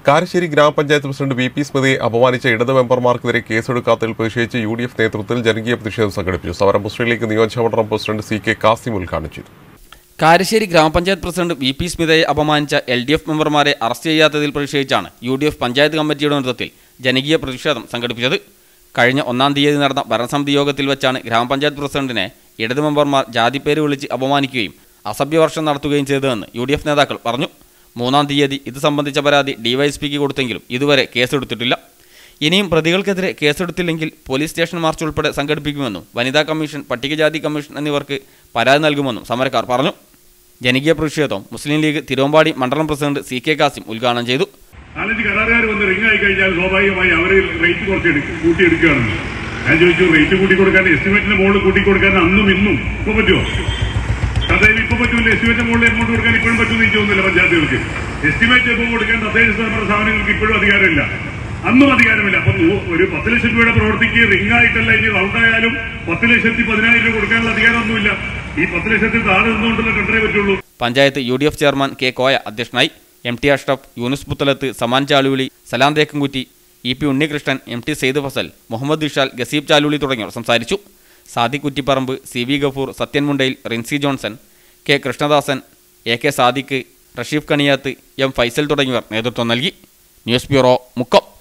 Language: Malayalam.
കാരശ്ശേരി ഗ്രാമപഞ്ചായത്ത് പ്രസിഡന്റ് വി പി സ്മൃതിയെ അപമാനിച്ച ഇടത് മെമ്പർമാർക്കെതിരെ കേസെടുക്കാത്തതിൽ പ്രതിഷേധിച്ച് യു ഡി എഫ് നേതൃത്വത്തിൽ ജനകീയ പ്രതിഷേധം സംഘടിപ്പിച്ചു സമരം മുസ്ലിം ലീഗ് നിയോജകമണ്ഡലം പ്രസിഡന്റ് സി കെ കാസിം ഉദ്ഘാടനം ചെയ്തു കാരശ്ശേരി ഗ്രാമപഞ്ചായത്ത് പ്രസിഡന്റ് വി പി സ്മിതയെ അപമാനിച്ച എൽ ഡി എഫ് മെമ്പർമാരെ അറസ്റ്റ് ചെയ്യാത്തതിൽ പ്രതിഷേധിച്ചാണ് യു ഡി എഫ് പഞ്ചായത്ത് കമ്മിറ്റിയുടെ നേതൃത്വത്തിൽ ജനകീയ പ്രതിഷേധം സംഘടിപ്പിച്ചത് കഴിഞ്ഞ ഒന്നാം തീയതി നടന്ന ഭരണസമിതി യോഗത്തിൽ വെച്ചാണ് ഗ്രാമപഞ്ചായത്ത് പ്രസിഡന്റിനെ ഇടത് മെമ്പർമാർ ജാതിപ്പേര് വിളിച്ച് അപമാനിക്കുകയും അസഭ്യവർഷം നടത്തുകയും ചെയ്തതെന്ന് യു ഡി എഫ് നേതാക്കൾ പറഞ്ഞു മൂന്നാം തീയതി ഇത് സംബന്ധിച്ച പരാതി ഡിവൈഎസ്പിക്ക് കൊടുത്തെങ്കിലും ഇതുവരെ കേസെടുത്തിട്ടില്ല ഇനിയും പ്രതികൾക്കെതിരെ കേസെടുത്തില്ലെങ്കിൽ പോലീസ് സ്റ്റേഷൻ മാർച്ച് ഉൾപ്പെടെ സംഘടിപ്പിക്കുമെന്നും വനിതാ കമ്മീഷൻ പട്ടികജാതി കമ്മീഷൻ എന്നിവർക്ക് പരാതി നൽകുമെന്നും സമരക്കാർ പറഞ്ഞു ജനകീയ പ്രതിഷേധം മുസ്ലിം ലീഗ് തിരുവമ്പാടി മണ്ഡലം പ്രസിഡന്റ് സി കെ കാസിം ഉദ്ഘാടനം ചെയ്തു നാലഞ്ച് കരാറുകാർ വന്ന് റിംഗ് ആയി കഴിഞ്ഞാൽ സ്വാഭാവികമായി അവർ റേറ്റ് കുറച്ച് എടുക്കും കൂട്ടിയെടുക്കുകയാണെന്ന് ഞാൻ ചോദിച്ചു റേറ്റ് കൂട്ടി കൊടുക്കാൻ എസ്റ്റിമേറ്റിന്റെ മുകളിൽ കൂട്ടി കൊടുക്കാൻ അന്നും ഇന്നും ഇപ്പൊ പറ്റുമോ തദ്ദേശം ഇപ്പൊ പറ്റൂല എസ്റ്റിമേറ്റിന്റെ മുകളിൽ എമൗണ്ട് കൊടുക്കാൻ ഇപ്പോഴും പറ്റുമെന്ന് എനിക്ക് തോന്നുന്നില്ല പഞ്ചായത്തുകൾക്ക് എസ്റ്റിമേറ്റ് എമൗണ്ട് കൊടുക്കാൻ തദ്ദേശ സ്വയംഭരണ സ്ഥാപനങ്ങൾക്ക് ഇപ്പോഴും അധികാരമില്ല അന്നും അധികാരമില്ല അപ്പൊ നൂ- ഒരു പത്ത് ലക്ഷം രൂപയുടെ പ്രവൃത്തിക്ക് റിംഗ് ആയിട്ടല്ല ഇനി റൗണ്ട് ആയാലും പത്ത് ലക്ഷത്തി പതിനായിരം രൂപ കൊടുക്കാനുള്ള അധികാരമൊന്നുമില്ല ഈ പത്ത് ലക്ഷത്തിൽ താഴെ നിന്നുകൊണ്ടുള്ള ടെൻഡറേ പറ്റുള്ളൂ panchayat U D F chairman K Koya അധ്യക്ഷനായി എം ടി അഷ്റഫ് യൂനുസ് പുത്തലത്ത് സമാൻ ചാലുവിളി സലാം തേക്കൻകുറ്റി E P Unnikrishnan M T Saeed Fazal Muhammad ഇഷാൽ ഗസീബ് ചാലുളി തുടങ്ങിയവർ സംസാരിച്ചു Sadiq Kuttiparamba C V Gafoor Sathyan Mundayil Rinsi Johnson K Krishnadasan A K Sadiq Rasheef Kaniyath M Faisal തുടങ്ങിയവർ നേതൃത്വം നൽകി ന്യൂസ് ബ്യൂറോ മുക്കം